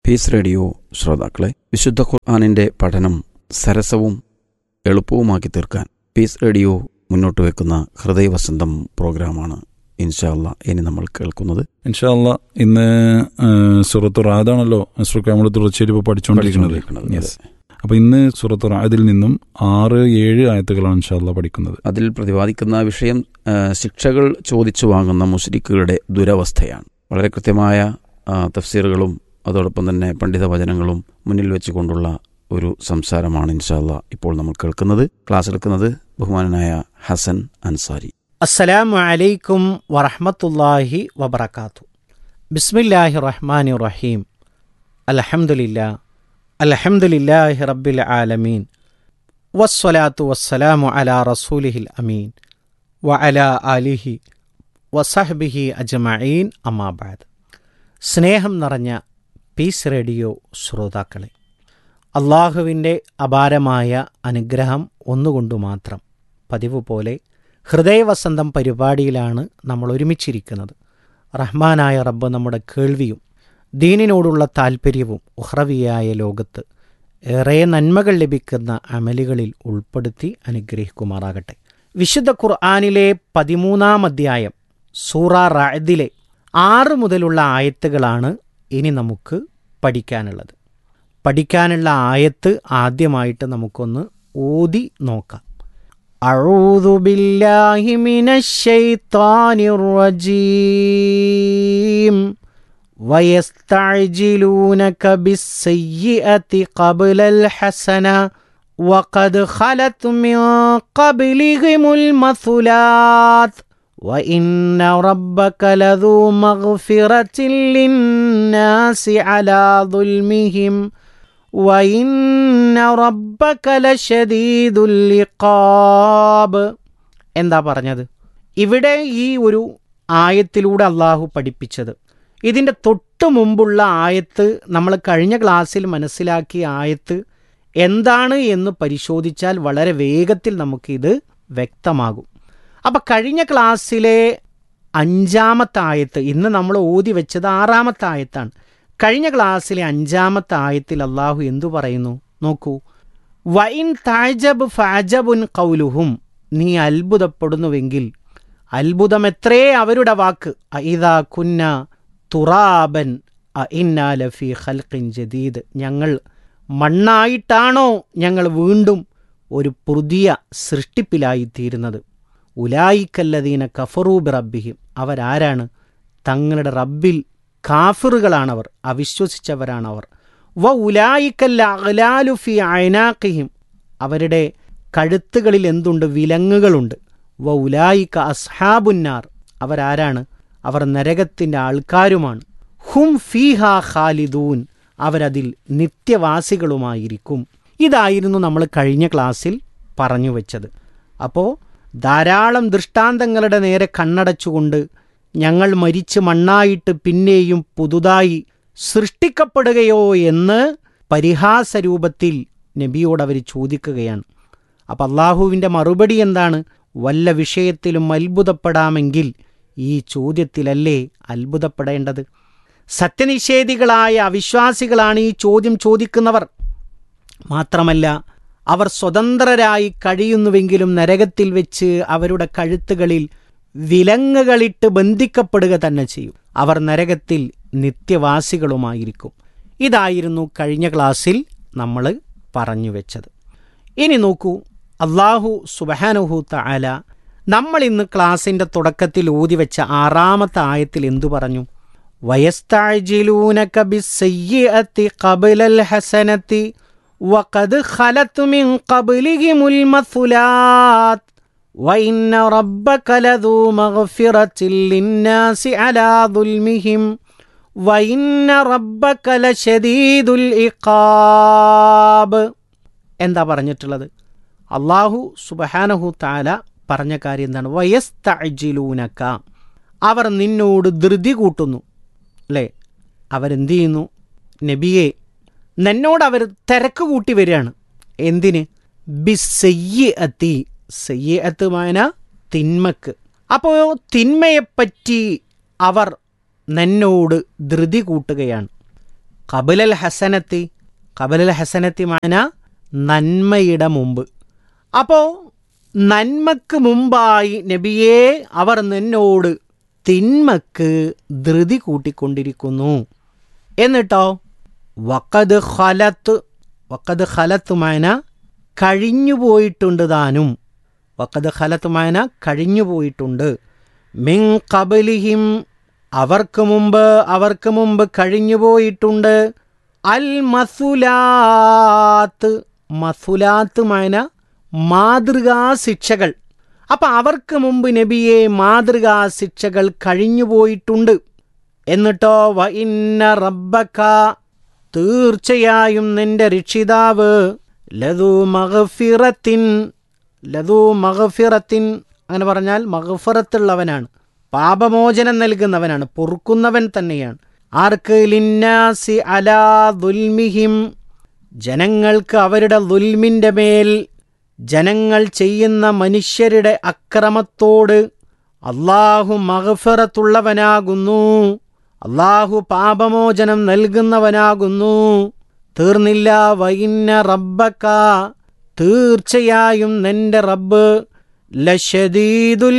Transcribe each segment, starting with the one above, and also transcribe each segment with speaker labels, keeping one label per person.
Speaker 1: Piece radio ശ്രോതാക്കളെ വിശുദ്ധ ഖുർആാനിന്റെ പഠനം സരസവും എളുപ്പവുമാക്കി തീർക്കാൻ പീസ് റേഡിയോ മുന്നോട്ട് വെക്കുന്ന ഹൃദയവസന്തം പ്രോഗ്രാമാണ് ഇൻഷാല്ല ഇനി നമ്മൾ കേൾക്കുന്നത്
Speaker 2: ഇൻഷാല്ല ഇന്ന് സുറത്ത് റാദാണല്ലോ അസ്രുക്ക് നമ്മൾ തുടർച്ചയായിട്ട് ഇപ്പോൾ പഠിച്ചുകൊണ്ടിരിക്കുന്നത്
Speaker 1: പഠിച്ചുകൊണ്ടിരിക്കുന്നത്.
Speaker 2: യെസ് അപ്പൊ ഇന്ന് സുറത്ത് റാദിൽ നിന്നും ആറ് ഏഴ് ആയത്തുകളാണ് ഇൻഷാല്ല പഠിക്കുന്നത്
Speaker 1: അതിൽ പ്രതിപാദിക്കുന്ന വിഷയം ആ, ശിക്ഷകൾ ചോദിച്ചു വാങ്ങുന്ന മുസ്ലിക്കുകളുടെ ദുരവസ്ഥയാണ് വളരെ കൃത്യമായ ആ, തഫ്സീറുകളും അതോടൊപ്പം തന്നെ പണ്ഡിത വചനങ്ങളും മുന്നിൽ വെച്ചുകൊണ്ടുള്ള ഒരു സംസാരമാണ് ഇൻഷാല്ല ഇപ്പോൾ നമ്മൾ കേൾക്കുന്നത് ക്ലാസ് എടുക്കുന്നത് ബഹുമാനനായ ഹസൻ അൻസാരി
Speaker 3: അസ്സലാമു അലൈക്കും വറഹ്മത്തുള്ളാഹി വബറകാത്തു ബിസ്മില്ലാഹി റഹ്മാനി റഹീം അൽഹംദുലില്ലാ അൽഹംദുലില്ലാഹി റബ്ബിൽ ആലമീൻ വസ്സലാത്തു വസ്സലാമു അലാ റസൂലിഹിൽ അമീൻ വ അലാ ആലിഹി വസഹ്ബിഹി അജ്മഈൻ അമ്മാബാദ് സ്നേഹം നിറഞ്ഞ പീസ് റേഡിയോ ശ്രോതാക്കളെ അള്ളാഹുവിൻ്റെ അപാരമായ അനുഗ്രഹം ഒന്നുകൊണ്ടു മാത്രം പതിവ് പോലെ ഹൃദയവസന്തം പരിപാടിയിലാണ് നമ്മൾ ഒരുമിച്ചിരിക്കുന്നത് റഹ്മാനായ റബ്ബ് നമ്മുടെ കേൾവിയും ദീനിനോടുള്ള താൽപ്പര്യവും ഉഹ്റവിയായ ലോകത്ത് ഏറെ നന്മകൾ ലഭിക്കുന്ന അമലുകളിൽ ഉൾപ്പെടുത്തി അനുഗ്രഹിക്കുമാറാകട്ടെ വിശുദ്ധ ഖുർആാനിലെ പതിമൂന്നാം അധ്യായം സൂറ റാദിലെ ആറ് മുതലുള്ള ആയത്തുകളാണ് ഇനി നമുക്ക് പഠിക്കാനുള്ളത് പഠിക്കാനുള്ള ആയത്ത് ആദ്യമായിട്ട് നമുക്കൊന്ന് ഓതി നോക്കാം أعوذ بالله من الشيطان الرجيم ويستعجلونك بالسيئة قبل الحسنة وقد خلت من قبلهم المثلات وإن ربك لذو مغفرة للناس على ظلمهم وإن ربك لشديد العقاب എന്താ പറഞ്ഞത് ഇവിടെ ഈ ഒരു ആയത്തിലൂടെ അള്ളാഹു പഠിപ്പിച്ചത് ഇതിൻ്റെ തൊട്ട് മുമ്പുള്ള ആയത്ത് നമ്മൾ കഴിഞ്ഞ ക്ലാസ്സിൽ മനസ്സിലാക്കിയ ആയത്ത് എന്താണ് എന്ന് പരിശോധിച്ചാൽ വളരെ വേഗത്തിൽ നമുക്കിത് വ്യക്തമാകും അപ്പം കഴിഞ്ഞ ക്ലാസ്സിലെ അഞ്ചാമത്തെ ആയത്ത് ഇന്ന് നമ്മൾ ഓതി വെച്ചത് ആറാമത്തെ ആയത്താണ് കഴിഞ്ഞ ക്ലാസ്സിലെ അഞ്ചാമത്തെ ആയത്തിൽ അള്ളാഹു എന്തു പറയുന്നു നോക്കൂ വൈൻ താജബ് ഫാജബുൻ കൗലുഹും നീ അത്ഭുതപ്പെടുന്നുവെങ്കിൽ അത്ഭുതം എത്രേ അവരുടെ വാക്ക് അഇദാ കുന്ന തുറാബൻ അഇന്നാ ലഫി ഖൽഖിൻ ജദീദ് ഞങ്ങൾ മണ്ണായിട്ടാണോ ഞങ്ങൾ വീണ്ടും ഒരു പുതിയ സൃഷ്ടിപ്പിലായിത്തീരുന്നത് ഉലായിക്കല്ലദീന കഫറൂബ് റബ്ബിഹിം അവരാരാണ് തങ്ങളുടെ റബ്ബിൽ കാഫിറുകളാണവർ അവിശ്വസിച്ചവരാണവർ വ ഉലായിക്കല്ല അഖ്ലാലുഫി അയനാക്കിഹിം അവരുടെ കഴുത്തുകളിൽ എന്തുണ്ട് വിലങ്ങുകളുണ്ട് വ ഉലായിക്ക അസ്ഹാബുന്നാർ അവരാരാണ് അവർ നരകത്തിൻ്റെ ആൾക്കാരുമാണ് ഹും ഫീഹ ഖാലിദൂൻ അവരതിൽ നിത്യവാസികളുമായിരിക്കും ഇതായിരുന്നു നമ്മൾ കഴിഞ്ഞ ക്ലാസ്സിൽ പറഞ്ഞു വെച്ചത് അപ്പോൾ ധാരാളം ദൃഷ്ടാന്തങ്ങളുടെ നേരെ കണ്ണടച്ചുകൊണ്ട് ഞങ്ങൾ മരിച്ച് മണ്ണായിട്ട് പിന്നെയും പുതുതായി സൃഷ്ടിക്കപ്പെടുകയോ എന്ന് പരിഹാസരൂപത്തിൽ നബിയോട് അവർ ചോദിക്കുകയാണ് അപ്പം അള്ളാഹുവിൻ്റെ മറുപടി എന്താണ് വല്ല വിഷയത്തിലും അത്ഭുതപ്പെടാമെങ്കിൽ ഈ ചോദ്യത്തിലല്ലേ അത്ഭുതപ്പെടേണ്ടത് സത്യനിഷേധികളായ അവിശ്വാസികളാണ് ഈ ചോദ്യം ചോദിക്കുന്നവർ മാത്രമല്ല അവർ സ്വതന്ത്രരായി കഴിയുന്നുവെങ്കിലും നരകത്തിൽ വെച്ച് അവരുടെ കഴുത്തുകളിൽ വിലങ്ങുകളിട്ട് ബന്ധിക്കപ്പെടുക തന്നെ ചെയ്യും അവർ നരകത്തിൽ നിത്യവാസികളുമായിരിക്കും ഇതായിരുന്നു കഴിഞ്ഞ ക്ലാസ്സിൽ നമ്മൾ പറഞ്ഞു വെച്ചത് ഇനി നോക്കൂ അള്ളാഹു സുബഹാനുഹു തആല നമ്മൾ ഇന്ന് ക്ലാസിൻ്റെ തുടക്കത്തിൽ ഊതി വെച്ച ആറാമത്തെ ആയത്തിൽ എന്തു പറഞ്ഞു വയസ്താജിലൂനക ബിസ്സയ്യിഅത്തി ഖബലൽ ഹസനത്തി وقد خلت من قبلهم المثلات وإن ربك لذو مغفرة للناس على ظلمهم وإن ربك لشديد العقاب എന്താ പറഞ്ഞിട്ടുള്ളത് അള്ളാഹു സുബഹാനഹു താല പറഞ്ഞ കാര്യം എന്താണ് വയസ്തഅജിലൂനക അവർ നിന്നോട് ധൃതി കൂട്ടുന്നു അല്ലേ അവരെന്ത് ചെയ്യുന്നു നബിയെ നിന്നോട് അവർ തിരക്ക് കൂട്ടി വരികയാണ് എന്തിന് ബിസയ്യത്തി സയ്യത്തുമാന തിന്മക്ക് അപ്പോൾ തിന്മയെപ്പറ്റി അവർ നിന്നോട് ധൃതി കൂട്ടുകയാണ് കബിലൽ ഹസനത്തി കബിലൽ ഹസനത്തി മാന നന്മയുടെ മുമ്പ് അപ്പോൾ നന്മക്ക് മുമ്പായി നബിയെ അവർ നിന്നോട് തിന്മക്ക് ധൃതി കൂട്ടിക്കൊണ്ടിരിക്കുന്നു എന്നിട്ടോ വക്കത് ഖലത്ത് വക്കത് ഖലത്ത് മാന കഴിഞ്ഞുപോയിട്ടുണ്ട് താനും വക്കത് ഖലത്ത് മാന കഴിഞ്ഞുപോയിട്ടുണ്ട് മിൻ കബലിഹിം അവർക്ക് മുമ്പ് അവർക്ക് മുമ്പ് കഴിഞ്ഞുപോയിട്ടുണ്ട് അൽ മസുലാത്ത് മസുലാത്ത് മാന മാതൃകാ ശിക്ഷകൾ അപ്പം അവർക്ക് മുമ്പ് നബിയെ മാതൃകാ ശിക്ഷകൾ കഴിഞ്ഞുപോയിട്ടുണ്ട് എന്നിട്ടോ വ ഇന്ന റബ്ബക്ക തീർച്ചയായും നിന്റെ രക്ഷിതാവ് ലതു മഹഫിറത്തിൻ ലതു മഹഫിറത്തിൻ അങ്ങനെ പറഞ്ഞാൽ മഹഫിറത്തുള്ളവനാണ് പാപമോചനം നൽകുന്നവനാണ് പൊറുക്കുന്നവൻ തന്നെയാണ് ആർക്ക് ലിന്നാസി അലാ ദുൽമിഹിം ജനങ്ങൾക്ക് അവരുടെ ദുൽമിൻ്റെ മേൽ ജനങ്ങൾ ചെയ്യുന്ന മനുഷ്യരുടെ അക്രമത്തോട് അള്ളാഹു മഹഫിറത്തുള്ളവനാകുന്നു അള്ളാഹു പാപമോചനം നൽകുന്നവനാകുന്നു തീർന്നില്ല വൈന്ന റബ്ബക്ക തീർച്ചയായും നിന്റെ റബ്ബ് ലഷദീദുൽ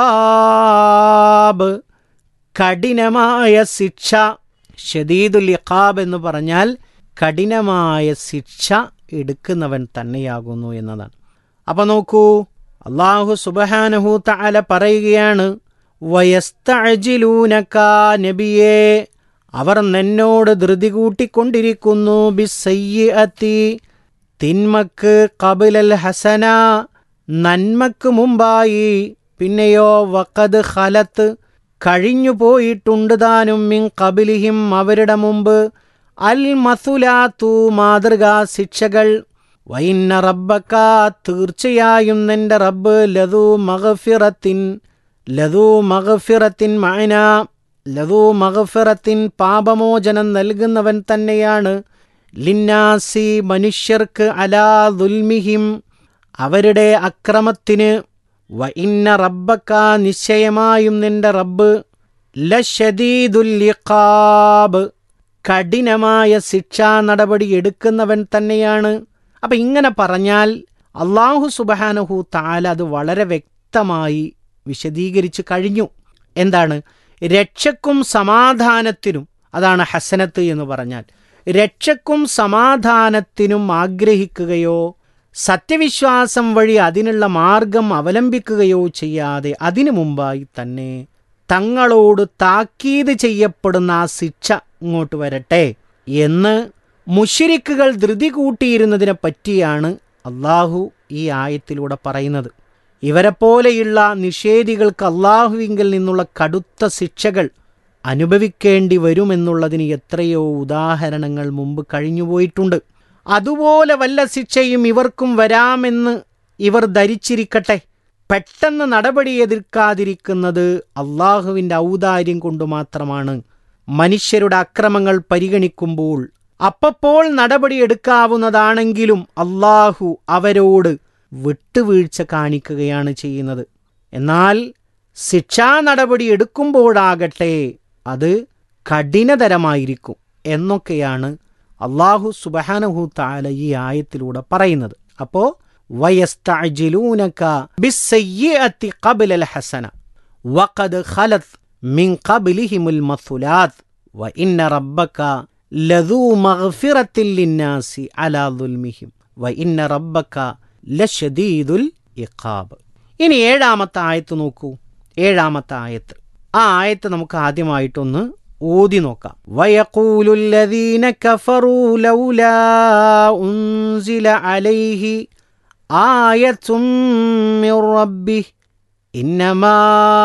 Speaker 3: ഇഖാബ് കഠിനമായ ശിക്ഷ ഷദീദുൽ ഇഖാബ് എന്ന് പറഞ്ഞാൽ കഠിനമായ ശിക്ഷ എടുക്കുന്നവൻ തന്നെയാകുന്നു എന്നതാണ് അപ്പം നോക്കൂ അള്ളാഹു സുബഹാനഹു തഅല പറയുകയാണ് വയസ്തഅജിലൂനക നബിയേ അവർ നിന്നോട് ധൃതി കൂട്ടിക്കൊണ്ടിരിക്കുന്നു ബിസയ്യഅത്തി തിന്മക്ക് കബിലൽ ഹസന നന്മക്ക് മുമ്പായി പിന്നെയോ വക്കത് ഖലത്ത് കഴിഞ്ഞു പോയിട്ടുണ്ട് താനും മിൻ കബിലിഹിം അവരുടെ മുമ്പ് അൽ മസുലാത്തു മാതൃകാ ശിക്ഷകൾ വൈന്ന റബ്ബക്ക തീർച്ചയായും നിന്റെ റബ്ബ് ലതു മഗഫിറത്തിൻ ലതു മഗഫിറത്തിൻ മഅന ലതു മഗഫിറത്തിൻ പാപമോചനം നൽകുന്നവൻ തന്നെയാണ് ലിന്നാസി മനുഷ്യർക്ക് അലാ ദുൽമിഹിം അവരുടെ അക്രമത്തിന് വ ഇന്ന റബ്ബക്ക നിശ്ചയമായും നിന്റെ റബ്ബ് ലഷദീദുൽ ഇഖാബ് കഠിനമായ ശിക്ഷാ നടപടി എടുക്കുന്നവൻ തന്നെയാണ് അപ്പം ഇങ്ങനെ പറഞ്ഞാൽ അള്ളാഹു സുബഹാനഹു താല അത് വളരെ വ്യക്തമായി വിശദീകരിച്ചു കഴിഞ്ഞു എന്താണ് രക്ഷക്കും സമാധാനത്തിനും അതാണ് ഹസനത്ത് എന്ന് പറഞ്ഞാൽ രക്ഷക്കും സമാധാനത്തിനും ആഗ്രഹിക്കുകയോ സത്യവിശ്വാസം വഴി അതിനുള്ള മാർഗം അവലംബിക്കുകയോ ചെയ്യാതെ അതിനു മുമ്പായി തന്നെ തങ്ങളോട് താക്കീത് ചെയ്യപ്പെടുന്ന ആ ശിക്ഷ ഇങ്ങോട്ട് വരട്ടെ എന്ന് മുഷിരിക്കുകൾ ധൃതി കൂട്ടിയിരുന്നതിനെ പറ്റിയാണ് അള്ളാഹു ഈ ആയത്തിലൂടെ പറയുന്നത് ഇവരെപ്പോലെയുള്ള നിഷേധികൾക്ക് അള്ളാഹുവിങ്കിൽ നിന്നുള്ള കടുത്ത ശിക്ഷകൾ അനുഭവിക്കേണ്ടി വരുമെന്നുള്ളതിന് എത്രയോ ഉദാഹരണങ്ങൾ മുമ്പ് കഴിഞ്ഞുപോയിട്ടുണ്ട് അതുപോലെ വല്ല ശിക്ഷയും ഇവർക്കും വരാമെന്ന് ഇവർ ധരിച്ചിരിക്കട്ടെ പെട്ടെന്ന് നടപടി എതിർക്കാതിരിക്കുന്നത് അള്ളാഹുവിൻ്റെ ഔദാര്യം കൊണ്ട് മാത്രമാണ് മനുഷ്യരുടെ അക്രമങ്ങൾ പരിഗണിക്കുമ്പോൾ അപ്പപ്പോൾ നടപടി എടുക്കാവുന്നതാണെങ്കിലും അള്ളാഹു അവരോട് വിട്ടുവീഴ്ച കാണിക്കുകയാണ് ചെയ്യുന്നത് എന്നാൽ ശിക്ഷാ നടപടി എടുക്കുമ്പോഴാകട്ടെ അത് കഠിനതരമായിരിക്കും എന്നൊക്കെയാണ് അള്ളാഹു സുബഹാനഹു താല ഈ ആയത്തിലൂടെ പറയുന്നത് അപ്പോൾ വയസ്തഅജിലൂനക ബിസ്സയ്യിഅത്തി ഖബ്ലൽ ഹസന വഖദ് ഖലത് മിൻ ഖബ്ലിഹിമുൽ മസുലാത്ത് വഇന്ന റബ്ബക ലദൂ മഗ്ഫിറത്തിൻ ലിന്നാസി അലാ ദുൽമിഹിം വഇന്ന റബ്ബക ലഷദീദുൽ ഇഖാബ് ഇനി ഏഴാമത്തെ ആയത്ത് നോക്കൂ ഏഴാമത്തെ ആയത്ത് ആ ആയത്ത് നമുക്ക് ആദ്യമായിട്ടൊന്ന് ഓതി നോക്കാം വയഖൂലുല്ലദീന കഫറൂ ലൗലാ ഉൻസില അലൈഹി ആയത്തും മിർ റബ്ബിഹ് ഇന്നമാ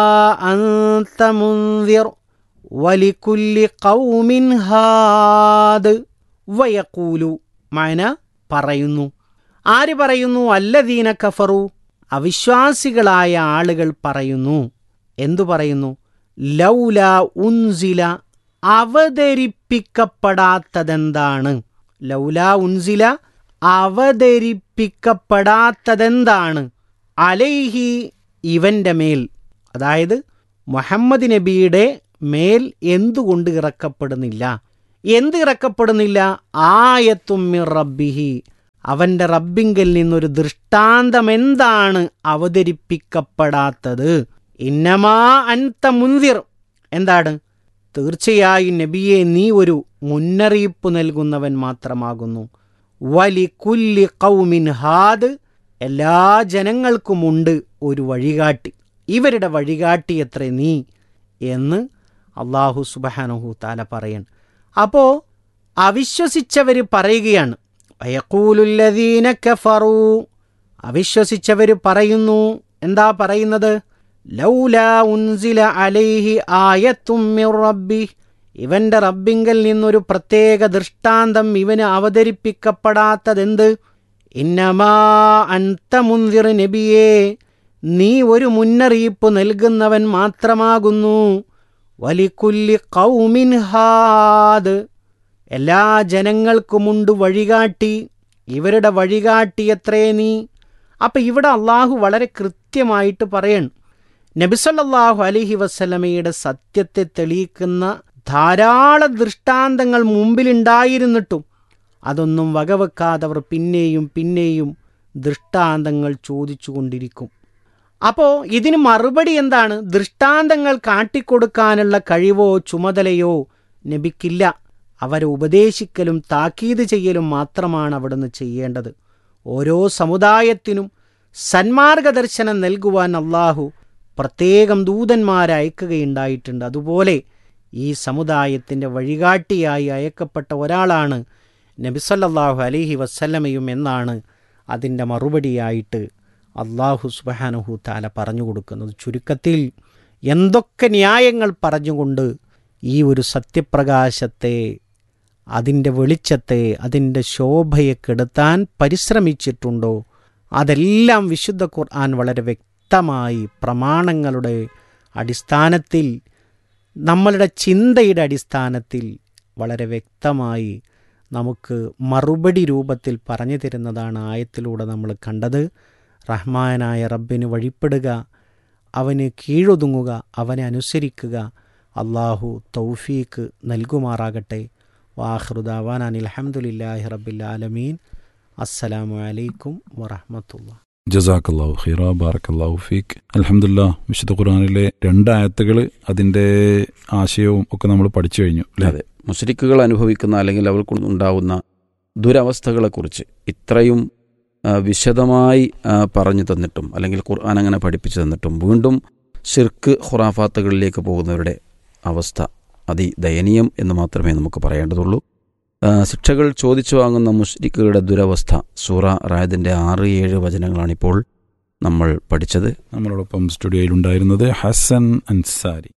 Speaker 3: അൻത മുൻദിർ വലിക്കുല്ലി ഖൗമിൻ ഹാദ് വയഖൂലു മന പറയുന്നു ആര് പറയുന്നു അല്ലദീന കഫറു അവിശ്വാസികളായ ആളുകൾ പറയുന്നു എന്തു പറയുന്നു ലൗല ഉൻസില അവതരിപ്പിക്കപ്പെടാത്തതെന്താണ് ലൗല ഉൻസില അവതരിപ്പിക്കപ്പെടാത്തതെന്താണ് അലൈഹി ഇവന്റെ മേൽ അതായത് മുഹമ്മദ് നബിയുടെ മേൽ എന്തുകൊണ്ട് ഇറക്കപ്പെടുന്നില്ല എന്ത് ഇറക്കപ്പെടുന്നില്ല ആയത്തുമ്മി റബ്ബിഹി അവൻ്റെ റബ്ബിങ്കൽ നിന്നൊരു ദൃഷ്ടാന്തം എന്താണ് അവതരിപ്പിക്കപ്പെടാത്തത് ഇന്നമാ അൻത മുന്തിർ എന്താണ് തീർച്ചയായും നബിയെ നീ ഒരു മുന്നറിയിപ്പ് നൽകുന്നവൻ മാത്രമാകുന്നു വലി കുല്ലി കൗമിൻ ഹാദ് എല്ലാ ജനങ്ങൾക്കുമുണ്ട് ഒരു വഴികാട്ടി ഇവരുടെ വഴികാട്ടി എത്ര നീ എന്ന് അള്ളാഹു സുബഹാനഹു താല പറയൻ അപ്പോൾ അവിശ്വസിച്ചവർ പറയുകയാണ് വയക്കൂലുല്ലദീന കഫറു അവിശ്വസിച്ചവർ പറയുന്നു എന്താ പറയുന്നത് ലൗല ഉൻസില അലൈഹി ആയത്തും മിർ റബ്ബി ഇവന്റെ റബ്ബിങ്കൽ നിന്നൊരു പ്രത്യേക ദൃഷ്ടാന്തം ഇവന് അവതരിപ്പിക്കപ്പെടാത്തതെന്ത് ഇന്നമാ അൻത മുന്തിർ നബിയേ നീ ഒരു മുന്നറിയിപ്പ് നൽകുന്നവൻ മാത്രമാകുന്നു വലിക്കുല്ലി കൗമിൻ ഹാദ് എല്ലാ ജനങ്ങൾക്കുമുണ്ട് വഴികാട്ടി ഇവരുടെ വഴികാട്ടി എത്രേ നീ അപ്പം ഇവിടെ അള്ളാഹു വളരെ കൃത്യമായിട്ട് പറയണം നബിസല്ലാഹു അലഹി വസ്ലമയുടെ സത്യത്തെ തെളിയിക്കുന്ന ധാരാളം ദൃഷ്ടാന്തങ്ങൾ മുമ്പിലുണ്ടായിരുന്നിട്ടും അതൊന്നും വകവെക്കാതെ അവർ പിന്നെയും പിന്നെയും ദൃഷ്ടാന്തങ്ങൾ ചോദിച്ചുകൊണ്ടിരിക്കും അപ്പോൾ ഇതിന് മറുപടി എന്താണ് ദൃഷ്ടാന്തങ്ങൾ കാട്ടിക്കൊടുക്കാനുള്ള കഴിവോ ചുമതലയോ നബിക്കില്ല അവരെ ഉപദേശിക്കലും താക്കീത് ചെയ്യലും മാത്രമാണ് അവിടുന്ന് ചെയ്യേണ്ടത് ഓരോ സമുദായത്തിനും സന്മാർഗദർശനം നൽകുവാൻ അള്ളാഹു പ്രത്യേകം ദൂതന്മാരെ അയക്കുകയുണ്ടായിട്ടുണ്ട് അതുപോലെ ഈ സമുദായത്തിൻ്റെ വഴികാട്ടിയായി അയക്കപ്പെട്ട ഒരാളാണ് നബിസല്ലാഹു അലഹി വസ്ല്ലമയും എന്നാണ് അതിൻ്റെ മറുപടിയായിട്ട് അള്ളാഹു സുബാനുഹു താല പറഞ്ഞു കൊടുക്കുന്നത് ചുരുക്കത്തിൽ എന്തൊക്കെ ന്യായങ്ങൾ പറഞ്ഞുകൊണ്ട് ഈ ഒരു സത്യപ്രകാശത്തെ അതിൻ്റെ വെളിച്ചത്തെ അതിൻ്റെ ശോഭയെ കെടുത്താൻ പരിശ്രമിച്ചിട്ടുണ്ടോ അതെല്ലാം വിശുദ്ധ ഖുർആൻ വളരെ വ്യക്തമായി പ്രമാണങ്ങളുടെ അടിസ്ഥാനത്തിൽ നമ്മളുടെ ചിന്തയുടെ അടിസ്ഥാനത്തിൽ വളരെ വ്യക്തമായി നമുക്ക് മറുപടി രൂപത്തിൽ പറഞ്ഞു തരുന്നതാണ് ആയത്തിലൂടെ നമ്മൾ കണ്ടത് റഹ്മാനായ റബ്ബിന് വഴിപ്പെടുക അവന് കീഴൊതുങ്ങുക അവനെ അനുസരിക്കുക അള്ളാഹു തൗഫീക്ക് നൽകുമാറാകട്ടെ വാഹൃദാവാൻ അനിൽ അഹമ്മദില്ലാഹി റബ്ബിൽ ആലമീൻ അസ്സലാമു അലൈക്കും വറഹമത്തുള്ള
Speaker 2: ജസാഖല്ലാഹു ഖൈറ ബാറക്കല്ലാഹു ഫീക്ക് അലഹമില്ല വിശുദ്ധ ഖുർആനിലെ രണ്ടായത്തുകൾ അതിന്റെ ആശയവും ഒക്കെ നമ്മൾ പഠിച്ചു കഴിഞ്ഞു അല്ലേ
Speaker 1: അതെ മുസ്ലിക്കുകൾ അനുഭവിക്കുന്ന അല്ലെങ്കിൽ അവർക്ക് ഉണ്ടാവുന്ന ദുരവസ്ഥകളെക്കുറിച്ച് ഇത്രയും ആ, വിശദമായി ആ, പറഞ്ഞു തന്നിട്ടും അല്ലെങ്കിൽ ഖുർആൻ അങ്ങനെ പഠിപ്പിച്ചു തന്നിട്ടും വീണ്ടും ഷിർക്ക് ഖുറാഫാത്തുകളിലേക്ക് പോകുന്നവരുടെ അവസ്ഥ അതിദയനീയം എന്ന് മാത്രമേ നമുക്ക് പറയേണ്ടതുള്ളൂ ആ, ശിക്ഷകൾ ചോദിച്ചു വാങ്ങുന്ന മുസ്ലിക്കുകളുടെ ദുരവസ്ഥ സൂറ റായതിൻ്റെ ആറ് ഏഴ് വചനങ്ങളാണിപ്പോൾ നമ്മൾ പഠിച്ചത്
Speaker 2: നമ്മളോടൊപ്പം സ്റ്റുഡിയോയിലുണ്ടായിരുന്നത് ഹസൻ അൻസാരി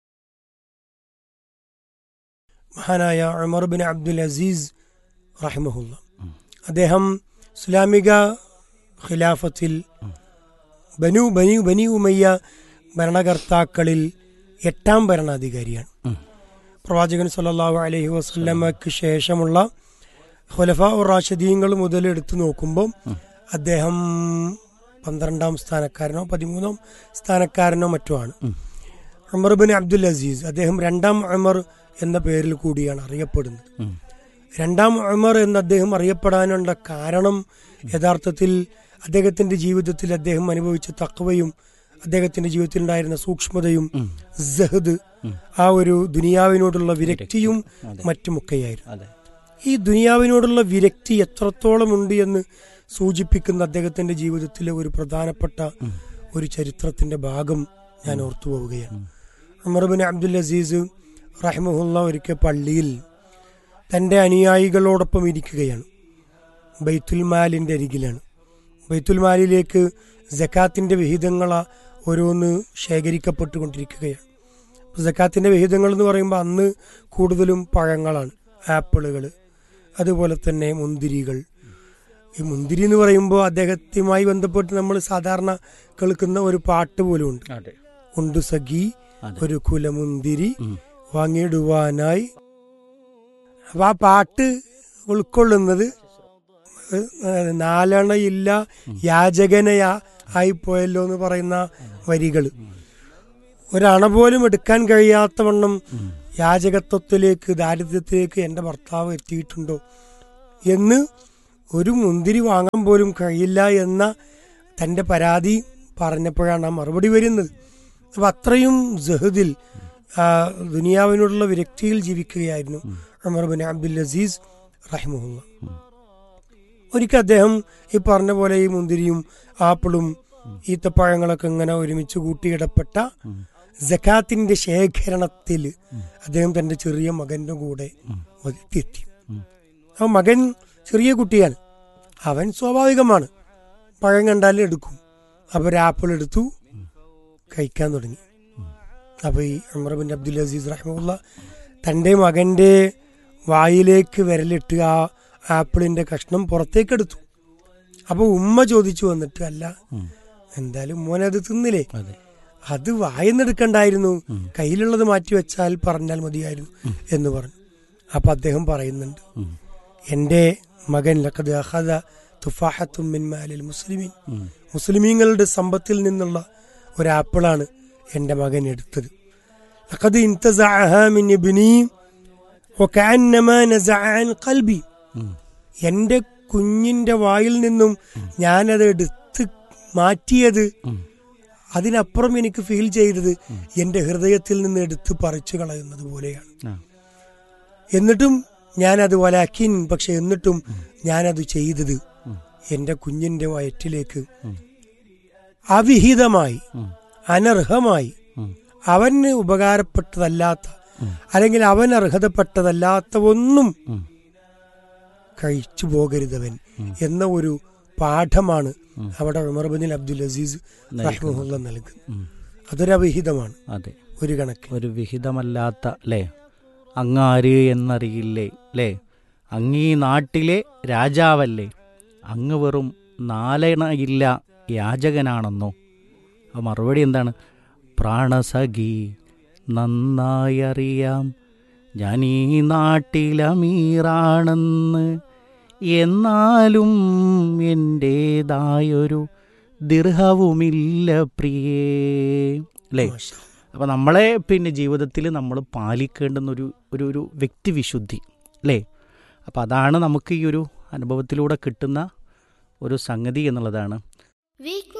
Speaker 4: മഹാനായ ഉമർ ബിൻ അബ്ദുൽ അസീസ് റഹിമഹുല്ല അദ്ദേഹം ഇസ്ലാമിക ഖിലാഫത്തിൽ ബനു ബനി ബനി ഉമയ്യ ഭരണകർത്താക്കളിൽ എട്ടാം ഭരണാധികാരിയാണ്
Speaker 1: ഉം.
Speaker 4: പ്രവാചകൻ സല്ലല്ലാഹു അലൈഹി വസല്ലമക്ക് ശേഷമുള്ള ഖുലഫ റാഷിദീങ്ങൾ മുതൽ എടുത്തു നോക്കുമ്പോൾ അദ്ദേഹം പന്ത്രണ്ടാം സ്ഥാനക്കാരനോ പതിമൂന്നാം സ്ഥാനക്കാരനോ മറ്റോ ആണ് ഉമർ ബിൻ അബ്ദുൽ അസീസ് അദ്ദേഹം രണ്ടാം ഉമർ എന്ന പേരിൽ കൂടിയാണ് അറിയപ്പെടുന്നത്
Speaker 1: ഉം.
Speaker 4: രണ്ടാം ഉമർ എന്ന് അദ്ദേഹം അറിയപ്പെടാനുള്ള കാരണം യഥാർത്ഥത്തിൽ അദ്ദേഹത്തിന്റെ ജീവിതത്തിൽ അദ്ദേഹം അനുഭവിച്ച തക്കവയും അദ്ദേഹത്തിന്റെ ജീവിതത്തിൽ ഉണ്ടായിരുന്ന സൂക്ഷ്മതയും സഹദ് ആ ഒരു ദുനിയാവിനോടുള്ള വിരക്തിയും മറ്റുമൊക്കെയായിരുന്നു
Speaker 1: അതെ
Speaker 4: ഈ ദുനിയാവിനോടുള്ള വിരക്തി എത്രത്തോളം ഉണ്ട് എന്ന് സൂചിപ്പിക്കുന്ന അദ്ദേഹത്തിന്റെ ജീവിതത്തിലെ ഒരു പ്രധാനപ്പെട്ട ഒരു ചരിത്രത്തിന്റെ ഭാഗം ഞാൻ ഓർത്തു പോവുകയാണ് ഉമർ ബിൻ അബ്ദുൽ അസീസ് റഹ്മുല്ല ഒരിക്കൽ പള്ളിയിൽ തന്റെ അനുയായികളോടൊപ്പം ഇരിക്കുകയാണ് ബൈത്തുൽ മാലിന്റെ അരികിലാണ് ബൈത്തുൽ മാലിലേക്ക് ജക്കാത്തിന്റെ വിഹിതങ്ങൾ ഓരോന്ന് ശേഖരിക്കപ്പെട്ടുകൊണ്ടിരിക്കുകയാണ് ജക്കാത്തിന്റെ വിഹിതങ്ങൾ എന്ന് പറയുമ്പോൾ അന്ന് കൂടുതലും പഴങ്ങളാണ് ആപ്പിളുകൾ അതുപോലെ തന്നെ മുന്തിരികൾ ഈ മുന്തിരി എന്ന് പറയുമ്പോൾ അദ്ദേഹത്തുമായി ബന്ധപ്പെട്ട് നമ്മൾ സാധാരണ കേൾക്കുന്ന ഒരു പാട്ട് പോലും ഉണ്ട്
Speaker 1: അതെ
Speaker 4: ഉണ്ട് സഖി
Speaker 1: അതെ.
Speaker 4: ഒരു കുലമുന്തിരി
Speaker 1: ഉം.
Speaker 4: വാങ്ങിയിടുവാനായി അപ്പൊ ആ പാട്ട് ഉൾക്കൊള്ളുന്നത് ഏഹ് നാലണയില്ല യാചകനയാ ആയിപ്പോയല്ലോ എന്ന് പറയുന്ന വരികൾ ഒരണ പോലും എടുക്കാൻ കഴിയാത്ത വണ്ണം യാചകത്വത്തിലേക്ക് ദാരിദ്ര്യത്തിലേക്ക് എൻ്റെ ഭർത്താവ് എത്തിയിട്ടുണ്ടോ എന്ന് ഒരു മുന്തിരി വാങ്ങാൻ പോലും കഴിയില്ല എന്ന തൻ്റെ പരാതി പറഞ്ഞപ്പോഴാണ് ആ മറുപടി വരുന്നത് അപ്പം അത്രയും ജഹദിൽ ആ, ദുനിയാവിനോടുള്ള വിരക്തിയിൽ ജീവിക്കുകയായിരുന്നു ഉമർ ബിൻ അബ്ദുൽ അസീസ് റഹിമുല്ല ഒരിക്കൽ അദ്ദേഹം ഈ പറഞ്ഞ പോലെ ഈ മുന്തിരിയും ആപ്പിളും ഈത്തപ്പഴങ്ങളൊക്കെ ഇങ്ങനെ ഒരുമിച്ച് കൂട്ടിയിടപ്പെട്ട ജക്കാത്തിന്റെ ശേഖരണത്തിൽ അദ്ദേഹം തന്റെ ചെറിയ മകന്റെ കൂടെ എത്തി ആ മകൻ ചെറിയ കുട്ടിയാണ് അവൻ സ്വാഭാവികമാണ് പഴം കണ്ടാൽ എടുക്കും അപ്പൊ ഒരു ആപ്പിൾ എടുത്തു കഴിക്കാൻ തുടങ്ങി അപ്പൊ ഈ ഉമർ ബിൻ അബ്ദുൽ അസീസ് റഹ്മുള്ള തന്റെ മകന്റെ വായിലേക്ക് വിരലിട്ട് ആ ആപ്പിളിന്റെ കഷ്ണം പുറത്തേക്ക് എടുത്തു അപ്പൊ ഉമ്മ ചോദിച്ചു വന്നിട്ട് അല്ല എന്തായാലും മോനെ അത് തിന്നില്ലേ
Speaker 3: അതെ
Speaker 4: അത് വായന്നെടുക്കണ്ടായിരുന്നു കയ്യിലുള്ളത് മാറ്റി വെച്ചാൽ പറഞ്ഞാൽ മതിയായിരുന്നു എന്ന് പറഞ്ഞു അപ്പൊ അദ്ദേഹം പറയുന്നുണ്ട് എന്റെ മകൻ ലഖദ് അഖദ തുഫാഹത്തും മിൻ മാലിൽ മുസ്ലിമീൻ മുസ്ലിമീങ്ങളുടെ സമ്പത്തിൽ നിന്നുള്ള ഒരു ആപ്പിളാണ് എന്റെ മകൻ എടുത്തത് ലഖദ് ഇൻതസഅഹാ മിൻ ഇബ്നി വകഅന്നമാ നസഅ അൻ ഖൽബി എന്റെ കുഞ്ഞിന്റെ വായിൽ നിന്നും ഞാനത് എടുത്ത് മാറ്റിയത് അതിനപ്പുറം എനിക്ക് ഫീൽ ചെയ്തത് എന്റെ ഹൃദയത്തിൽ നിന്ന് എടുത്ത് പറിച്ചു കളയുന്നത് പോലെയാണ്
Speaker 3: ആ.
Speaker 4: എന്നിട്ടും ഞാനത് വലാക്കിൻ പക്ഷെ എന്നിട്ടും ഞാനത് ചെയ്തത് എന്റെ കുഞ്ഞിന്റെ വയറ്റിലേക്ക് അവിഹിതമായി അനർഹമായി അവന് ഉപകാരപ്പെട്ടതല്ലാത്ത അല്ലെങ്കിൽ അവൻ അർഹതപ്പെട്ടതല്ലാത്ത ഒന്നും കഴിച്ചു പോകരുതവൻ എന്ന ഒരു പാഠമാണ് അവിടെ ഉമർ ബിൻ അബ്ദുൽ അസീസ് റഹ്മുല്ല നൽകുന്നത് അതൊരു അവിഹിതമാണ്
Speaker 3: അതെ
Speaker 4: ഒരു കണക്ക്
Speaker 3: ഒരു വിഹിതമല്ലാത്ത അല്ലേ അങ്ങാര് എന്നറിയില്ലേ അല്ലേ അങ്ങീ നാട്ടിലെ രാജാവല്ലേ അങ്ങ് വെറും നാലണയില്ല യാചകനാണെന്നോ ആ മറുപടി എന്താണ് പ്രാണസഖി നന്നായി അറിയാം ഞാൻ ഈ നാട്ടിലമീറാണെന്ന് എന്നാലും എൻ്റേതായൊരു ദീർഘവുമില്ല പ്രിയേ അല്ലേ
Speaker 4: മാഷാ.
Speaker 3: അപ്പോൾ നമ്മളെ പിന്നെ ജീവിതത്തിൽ നമ്മൾ പാലിക്കേണ്ടുന്ന ഒരു ഒരു ഒരു വ്യക്തിവിശുദ്ധി അല്ലേ അപ്പോൾ അതാണ് നമുക്ക് ഈ ഒരു അനുഭവത്തിലൂടെ കിട്ടുന്ന ഒരു സംഗതി എന്നുള്ളതാണ്
Speaker 5: Weakness